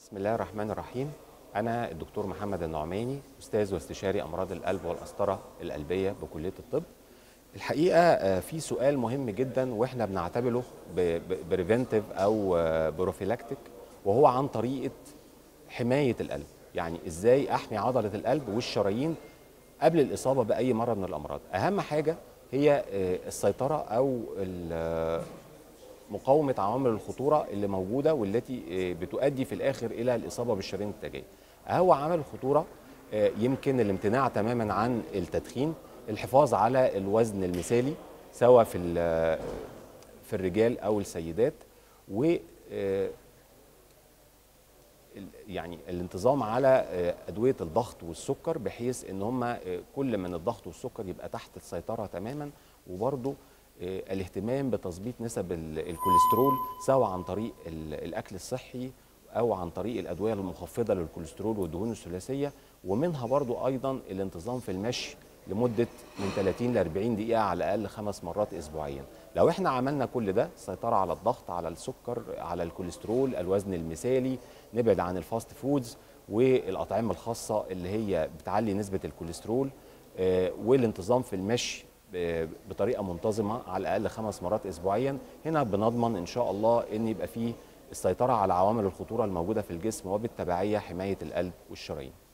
بسم الله الرحمن الرحيم أنا الدكتور محمد النعماني أستاذ واستشاري أمراض القلب والقسطرة القلبية بكلية الطب الحقيقة آه، في سؤال مهم جدا وإحنا بنعتبره بريفنتيف أو بروفيلاكتيك وهو عن طريقة حماية القلب يعني إزاي أحمي عضلة القلب والشرايين قبل الإصابة بأي مرض من الأمراض أهم حاجة هي آه، السيطرة أو ال- مقاومه عوامل الخطوره اللي موجوده والتي آه، بتؤدي في الاخر الى الاصابه بالشرايين التاجيه. هو عامل الخطوره آه، يمكن الامتناع تماما عن التدخين، الحفاظ على الوزن المثالي سواء في ال- في الرجال او السيدات و آه، ال- يعني الانتظام على آه، ادويه الضغط والسكر بحيث ان هم آه، كل من الضغط والسكر يبقى تحت السيطره تماما وبرضه آه، الاهتمام بتظبيط نسب ال- الكوليسترول سواء عن طريق ال- الاكل الصحي او عن طريق الادويه المخفضه للكوليسترول والدهون الثلاثيه ومنها برضو ايضا الانتظام في المشي لمده من 30 ل 40 دقيقه على الاقل خمس مرات اسبوعيا لو احنا عملنا كل ده سيطره على الضغط على السكر على الكوليسترول الوزن المثالي نبعد عن الفاست فودز والاطعمه الخاصه اللي هي بتعلي نسبه الكوليسترول آه، والانتظام في المشي ب- بطريقه منتظمه على الاقل خمس مرات اسبوعيا هنا بنضمن ان شاء الله ان يبقى فيه السيطره على عوامل الخطوره الموجوده في الجسم وبالتبعيه حمايه القلب والشرايين